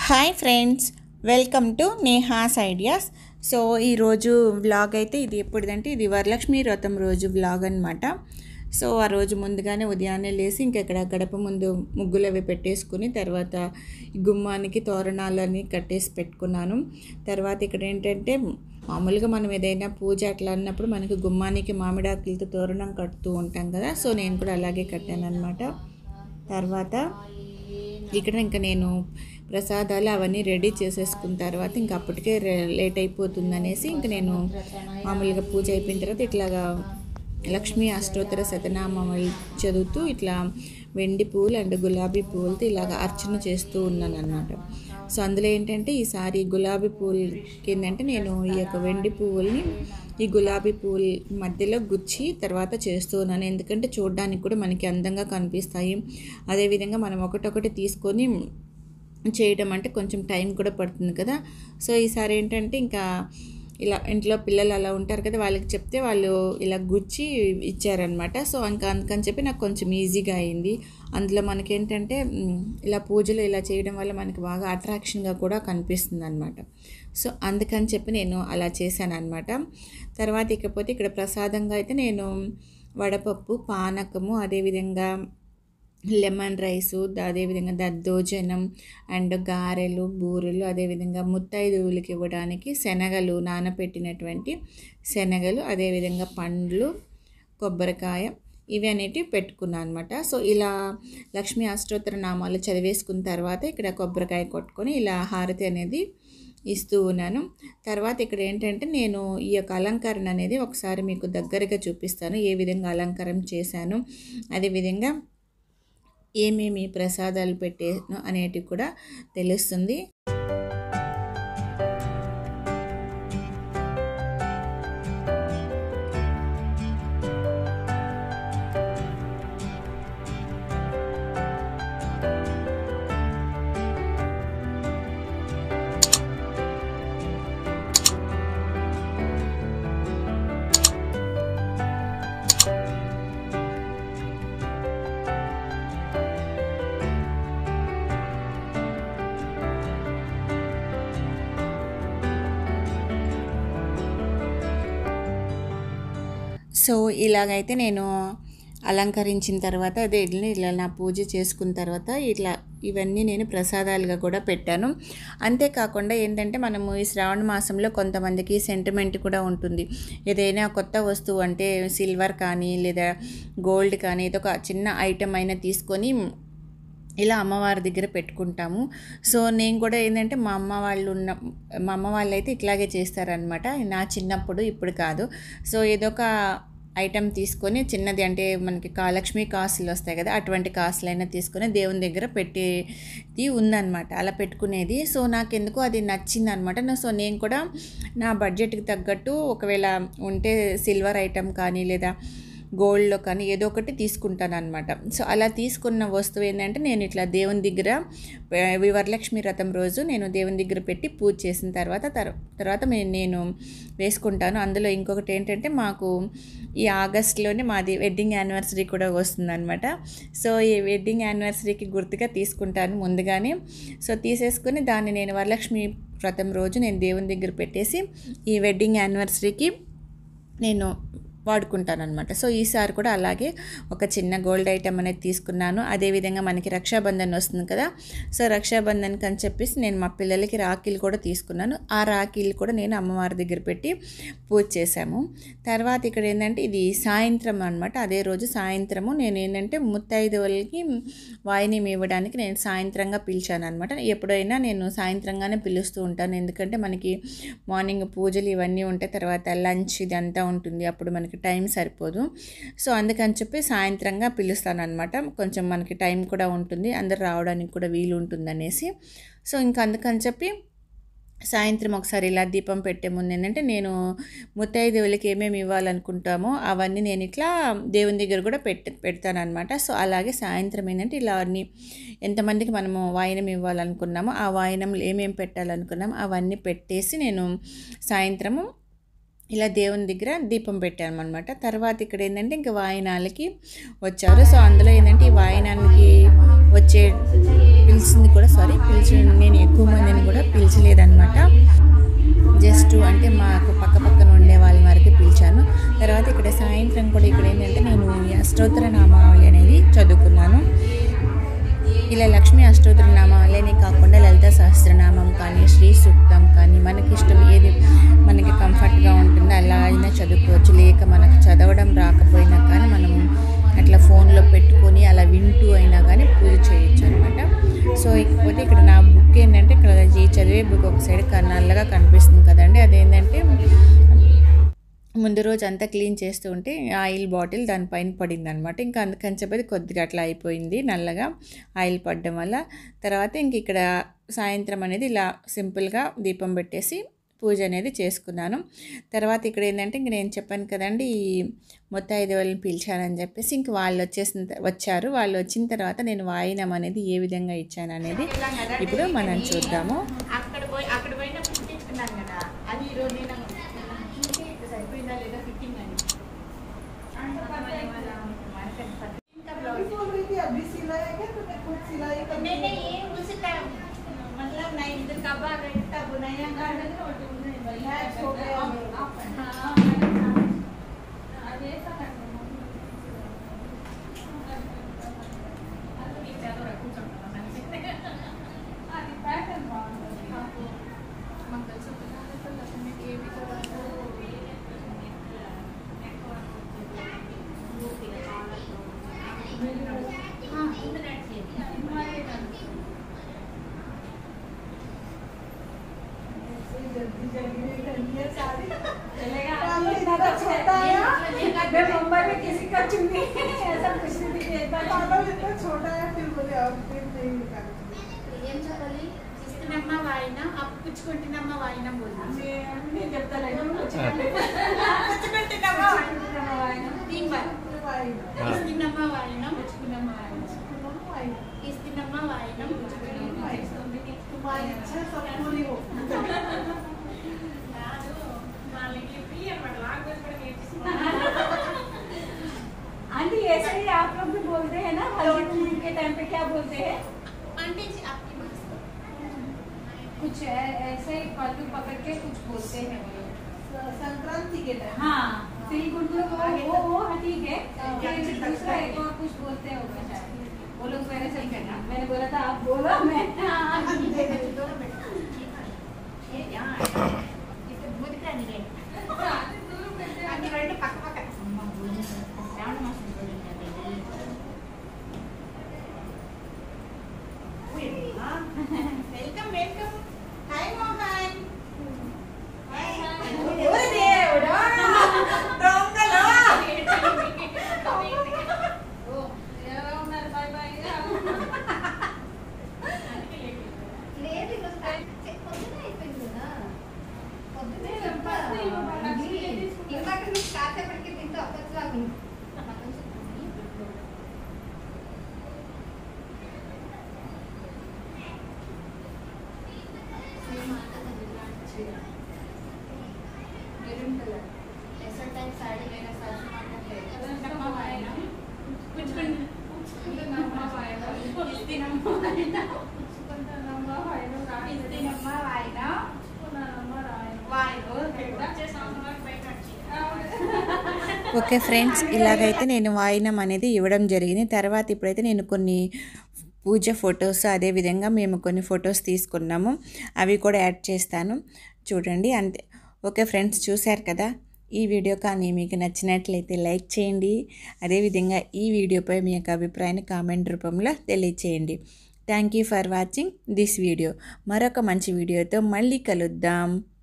Hi friends welcome to Neha's ideas so ఈరోజు vlog అయితే ఇది ఎప్పుడుదంటే ఇది వరలక్ష్మి వ్రతం రోజు వ్లాగ్ అనమాట సో ఆ రోజు ముందుగానే ఉదయాన్నే లేసి ఇంకా ఇక్కడ గడప ముందు ముగ్గులు అవి పెట్టేసుకుని తర్వాత గుమ్మానికి తోరణాలని కట్టేసి పెట్టుకున్నాను తర్వాత ఇక్కడ ఏంటంటే మామూలుగా మనం ఏదైనా పూజ అట్లా అన్నప్పుడు మనకి గుమ్మానికి మామిడాకులతో తోరణం కడుతూ ఉంటాం కదా సో నేను కూడా అలాగే కట్టాను అనమాట తర్వాత ఇక్కడ ఇంకా నేను ప్రసాదాలు అవన్నీ రెడీ చేసేసుకున్న తర్వాత ఇంకా అప్పటికే రే- లేట్ అయిపోతుంది అనేసి ఇంకా నేను మామూలుగా పూజ అయిపోయిన తర్వాత ఇట్లాగా లక్ష్మీ అష్టోత్తర శతనామాలు చదువుతూ ఇట్లా వెండి పువ్వులు అండ్ గులాబీ పువ్వులతో ఇలాగ అర్చన చేస్తూ ఉన్నాను అనమాట సో అందులో ఏంటంటే ఈసారి గులాబీ పువ్వులు ఏంటంటే నేను ఈ యొక్క వెండి పువ్వుల్ని ఈ గులాబీ పువ్వుల మధ్యలో గుచ్చి తర్వాత చేస్తూ ఉన్నాను ఎందుకంటే చూడడానికి కూడా మనకి అందంగా కనిపిస్తాయి అదేవిధంగా మనం ఒకటొకటి తీసుకొని చేయడం అంటే కొంచెం టైం కూడా పడుతుంది కదా సో ఈసారి ఏంటంటే ఇంకా ఇలా ఇంట్లో పిల్లలు అలా ఉంటారు కదా వాళ్ళకి చెప్తే వాళ్ళు ఇలా గుచ్చి ఇచ్చారనమాట సో ఇంకా అందుకని చెప్పి నాకు కొంచెం ఈజీగా అయింది అందులో మనకేంటంటే మ్, ఇలా పూజలు ఇలా చేయడం వల్ల మనకి బాగా అట్రాక్షన్గా కూడా కనిపిస్తుంది అనమాట సో అందుకని చెప్పి నేను అలా చేశాను అనమాట తర్వాత ఇకపోతే ఇక్కడ ప్రసాదంగా అయితే నేను వడపప్పు పానకము అదేవిధంగా లెమన్ రైసు ద- అదేవిధంగా దద్దోజనం అండ్ గారెలు బూరెలు అదేవిధంగా ముత్తైదువులకి ఇవ్వడానికి శనగలు నానబెట్టినటువంటి శనగలు అదేవిధంగా పండ్లు కొబ్బరికాయ ఇవి అనేటివి పెట్టుకున్నాను అనమాట సో ఇలా లక్ష్మీ అష్టోత్తర నామాలు చదివేసుకున్న తర్వాత ఇక్కడ కొబ్బరికాయ కొట్టుకొని ఇలా హారతి అనేది ఇస్తూ ఉన్నాను తర్వాత ఇక్కడ ఏంటంటే నేను ఈ యొక్క అలంకరణ అనేది ఒకసారి మీకు దగ్గరగా చూపిస్తాను ఏ విధంగా అలంకారం చేశాను అదేవిధంగా ఏమేమి ప్రసాదాలు పెట్టాను అనేటివి కూడా తెలుస్తుంది సో ఇలాగైతే నేను అలంకరించిన తర్వాత అదే ఇట్లా ఇలా నా పూజ చేసుకున్న తర్వాత ఇట్లా ఇవన్నీ నేను ప్రసాదాలుగా కూడా పెట్టాను అంతేకాకుండా ఏంటంటే మనము ఈ శ్రావణ మాసంలో కొంతమందికి సెంటిమెంట్ కూడా ఉంటుంది ఏదైనా కొత్త వస్తువు అంటే సిల్వర్ కానీ లేదా గోల్డ్ కానీ ఏదో ఒక చిన్న ఐటెం అయినా తీసుకొని ఇలా అమ్మవారి దగ్గర పెట్టుకుంటాము సో నేను కూడా ఏంటంటే మా అమ్మ వాళ్ళు ఉన్న మా అమ్మ వాళ్ళు అయితే ఇట్లాగే చేస్తారనమాట నా చిన్నప్పుడు ఇప్పుడు కాదు సో ఏదో ఒక ఐటెం తీసుకొని చిన్నది అంటే మనకి కాలక్ష్మి కాసులు వస్తాయి కదా అటువంటి కాసులైనా తీసుకొని దేవుని దగ్గర పెట్టేది ఉందన్నమాట అలా పెట్టుకునేది సో నాకు ఎందుకో అది నచ్చింది అనమాట సో నేను కూడా నా బడ్జెట్కి తగ్గట్టు ఒకవేళ ఉంటే సిల్వర్ ఐటెం కానీ లేదా గోల్డ్లో కానీ ఏదో ఒకటి తీసుకుంటాను అనమాట సో అలా తీసుకున్న వస్తువు ఏంటంటే నేను ఇట్లా దేవుని దగ్గర ఆ, ఈ వరలక్ష్మి వ్రతం రోజు నేను దేవుని దగ్గర పెట్టి పూజ చేసిన తర్వాత తర్- తర్వాత మే- నేను వేసుకుంటాను అందులో ఇంకొకటి ఏంటంటే మాకు ఈ ఆగస్ట్లోనే మాది వెడ్డింగ్ యానివర్సరీ కూడా వస్తుందన్నమాట సో ఈ వెడ్డింగ్ యానివర్సరీకి గుర్తుగా తీసుకుంటాను ముందుగానే సో తీసేసుకుని దాన్ని నేను వరలక్ష్మి వ్రతం రోజు నేను దేవుని దగ్గర పెట్టేసి ఈ వెడ్డింగ్ యానివర్సరీకి నేను వాడుకుంటాను అనమాట సో ఈసారి కూడా అలాగే ఒక చిన్న గోల్డ్ ఐటమ్ అనేది తీసుకున్నాను అదేవిధంగా మనకి రక్షాబంధన్ వస్తుంది కదా సో రక్షాబంధన్కి అని చెప్పేసి నేను మా పిల్లలకి రాఖీలు కూడా తీసుకున్నాను ఆ రాఖీలు కూడా నేను అమ్మవారి దగ్గర పెట్టి పూజ చేశాము తర్వాత ఇక్కడ ఏంటంటే ఇది సాయంత్రం అనమాట అదే రోజు సాయంత్రము నేను ఏంటంటే ముత్తైదువులకి వాయినం ఇవ్వడానికి నేను సాయంత్రంగా పిలిచాను అనమాట ఎప్పుడైనా నేను సాయంత్రంగానే పిలుస్తూ ఉంటాను ఎందుకంటే మనకి మార్నింగ్ పూజలు ఇవన్నీ ఉంటాయి తర్వాత లంచ్ ఇదంతా ఉంటుంది అప్పుడు మనకి టైం సరిపోదు సో అందుకని చెప్పి సాయంత్రంగా పిలుస్తాను అనమాట కొంచెం మనకి టైం కూడా ఉంటుంది అందరు రావడానికి కూడా వీలు ఉంటుంది అనేసి సో ఇంకా అందుకని చెప్పి సాయంత్రం ఒకసారి ఇలా దీపం పెట్టే ముందు ఏంటంటే నేను ముత్తైదువులకి ఏమేమి ఇవ్వాలనుకుంటామో అవన్నీ నేను ఇట్లా దేవుని దగ్గర కూడా పెట్ పెడతాను అనమాట సో అలాగే సాయంత్రం ఏంటంటే ఇలా అన్ని ఎంతమందికి మనము వాయినం ఇవ్వాలనుకున్నామో ఆ వాయినంలో ఏమేమి పెట్టాలనుకున్నామో అవన్నీ పెట్టేసి నేను సాయంత్రము ఇలా దేవుని దగ్గర దీపం పెట్టాను అనమాట తర్వాత ఇక్కడ ఏంటంటే ఇంకా వాయినాలకి వచ్చారు సో అందులో ఏంటంటే ఈ వాయినానికి వచ్చే పిలిచింది కూడా సారీ పిలిచి నేను ఎక్కువ మందిని కూడా పిలిచలేదన్నమాట జస్ట్ అంటే మాకు పక్క పక్కన ఉండే వాళ్ళ వరకు పిలిచాను తర్వాత ఇక్కడ సాయంత్రం కూడా ఇక్కడ ఏంటంటే నేను ఈ అష్టోత్తర నామావళి అనేది చదువుకున్నాను ఇలా లక్ష్మీ అష్టోత్తర నామాలనే కాకుండా లలిత సహస్రనామం కానీ శ్రీ సూక్తం కానీ మనకి ఇష్టం ఏది మనకి కంఫర్ట్గా ఉంటుందో అలా అయినా చదువుకోవచ్చు లేక మనకు చదవడం రాకపోయినా కానీ మనము అట్లా ఫోన్లో పెట్టుకొని అలా వింటూ అయినా కానీ పూజ చేయొచ్చు అనమాట సో ఇకపోతే ఇక్కడ నా బుక్ ఏంటంటే ఇక్కడ ఈ చదివే బుక్ ఒక సైడ్ నల్లగా కనిపిస్తుంది కదండి అదేంటంటే ముందు రోజు అంతా క్లీన్ చేస్తూ ఉంటే ఆయిల్ బాటిల్ దానిపైన పడింది అనమాట ఇంకా అందుకని చెప్పేది కొద్దిగా అట్లా అయిపోయింది నల్లగా ఆయిల్ పడడం వల్ల తర్వాత ఇంక ఇక్కడ సాయంత్రం అనేది ఇలా సింపుల్గా దీపం పెట్టేసి పూజ అనేది చేసుకున్నాను తర్వాత ఇక్కడ ఏంటంటే ఇంక నేను చెప్పాను కదండి ఈ మొత్తం ఐదు వాళ్ళని పిలిచానని చెప్పేసి ఇంక వాళ్ళు వచ్చేసిన త- వచ్చారు వాళ్ళు వచ్చిన తర్వాత నేను వాయినం అనేది ఏ విధంగా ఇచ్చాను అనేది ఇప్పుడు మనం చూద్దాము అక్కడ పోయి అక్కడ పోయినప్పుడు తీసుకున్నాను కదా అది ఈ రోజు నేను చూసి సరిపోయిందా లేదా ఫిట్టింగ్ అని अभी बोल रही थी अभी सिलाया क्या तूने खुद सिलाई कर मैंने ये उसका मतलब नहीं इधर कबा रहता बुनाया मैच हो गया जल्दी जल्दी नहीं करनी है साड़ी पालो इतना छोटा है मैं मुंबई में किसी का चुन्नी ऐसा कुछ नहीं देखता पालो इतना छोटा है फिर बोले अब फिर नहीं निकालती ఏం చెప్పాలి ఇస్తున్నమ్మ వాయిన పుచ్చుకుంటున్నమ్మ వాయిన బోల్ मैं जब तक लगी పుచ్చుకుంటున్నమ్మ దీని బాయ్ वाइन ఇస్తున్నమ్మ వాయిన పుచ్చుకున్నమ్మ వాయిన वाइन ఇస్తున్నమ్మ వాయిన పుచ్చుకున్నమ్మ వాయిన तुम्हारी इच्छा सब पूरी हो వాళ్ళకి ఫ్రీ అన్నమాట లాంగ్వేజ్ కూడా నేర్పిస్తున్నారు आंटी ऐसे ही आप लोग भी बोलते हैं ना हल्दी कुमकुम के टाइम पे क्या बोलते हैं అంటే आपकी भाषा कुछ ऐ- ऐसे ही पल्लू पकड़ के कुछ बोलते हैं वो लोग संक्रांति के टाइम हाँ तिल गुड्डू वो वो वो हाँ, ठीक है हाँ, फिर क्या दूसरा एक और कुछ बोलते हैं वो शायद वो लोग मेरे से करना मैंने बोला था आप बोलो मैं हाँ, ठीक है। ఏ యా ఇక్కడ బూదికాని రే అది రెండు పక్క పక్క అమ్మ బూది శ్రావణ మాసం బూది వెల్కమ్ వెల్కమ్ హాయ్ మోహన్ ఓ దేవుడా దొంగలో ఓ, ఎలా ఉన్నారు బాయ్ బాయ్ లేదు ఈరోజు స్టార్ట్ పొద్దునే అయిపోయింది కదా పొద్దునే నేను అంతా ఫస్ట్ ఇవ్వ మా లక్ష్మి ఏం తీసుకుంటారు? ఇందాక నువ్వు కాసేపటికి తింటూ అప్పట్లాగా మెరూన్ కలర్ ఎసర్ టైప్ సాడీ వేరే సాడీ మాట్లాడలేదు ఓకే ఫ్రెండ్స్ ఇలాగైతే నేను వాయినం అనేది ఇవ్వడం జరిగింది తర్వాత ఇప్పుడైతే నేను కొన్ని పూజ ఫొటోస్ అదేవిధంగా మేము కొన్ని ఫొటోస్ తీసుకున్నాము అవి కూడా యాడ్ చేస్తాను చూడండి అంతే ఓకే ఫ్రెండ్స్ చూశారు కదా ఈ వీడియో కానీ మీకు నచ్చినట్లయితే లైక్ చేయండి అదేవిధంగా ఈ వీడియోపై మీ యొక్క అభిప్రాయాన్ని కామెంట్ రూపంలో తెలియచేయండి thank you for watching this video మరొక మంచి వీడియోతో మళ్ళీ కలుద్దాం